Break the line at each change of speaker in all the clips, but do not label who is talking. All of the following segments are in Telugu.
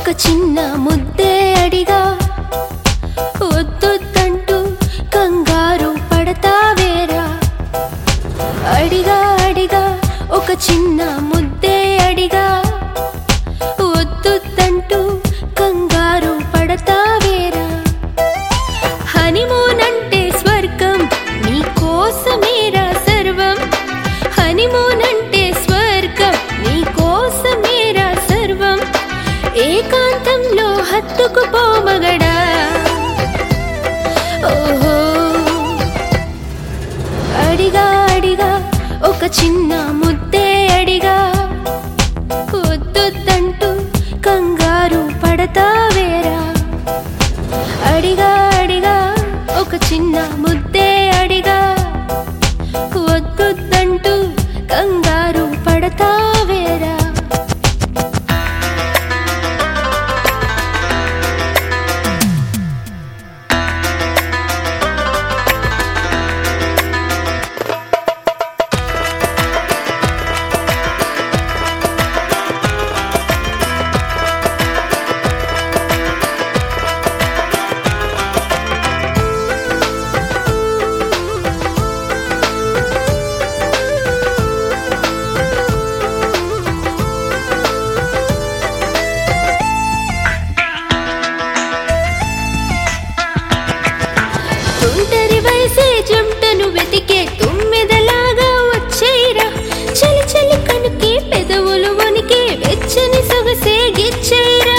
ఒక చిన్న ముద్దే అడిగా వద్దొద్దంటూ కంగారు పడతావేరా అడిగా అడిగా ఒక చిన్న ముద్దే అడిగా వద్దొద్దంటూ కంగారు పడతావేరా హనీమూన్ అంటే స్వర్గం నీ కోసమేరా సర్వం హనీమూన్ అంటే స్వర్గం నీ కోసమేరా సర్వం ఏకాంతంలో హత్తుకుపో మగడా ఓహో అడిగా అడిగా ఒక చిన్న ముద్దే అడిగా వద్దొద్దంటూ కంగారు పడతావేరా అడిగా అడిగా ఒక చిన్న ముద్దే అడిగా వద్దొద్దంటూ కంగారు పడతావేరా తుంటరి వయసే జంటను వెతికే తుమ్మెదలాగా వచ్చేరా చలి చలి కనుకే పెదవులు వణికే వెచ్చని సొగసే గిచ్చేరా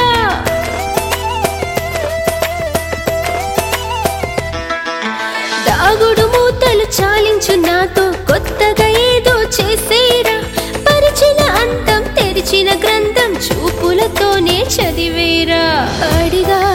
దాగుడు మూతలు చాలించు నాతో కొత్తగా ఏదో చేసేరా పరిచిన అంతం తెరిచిన గ్రంథం చూపులతోనే చదివేరా అడిగా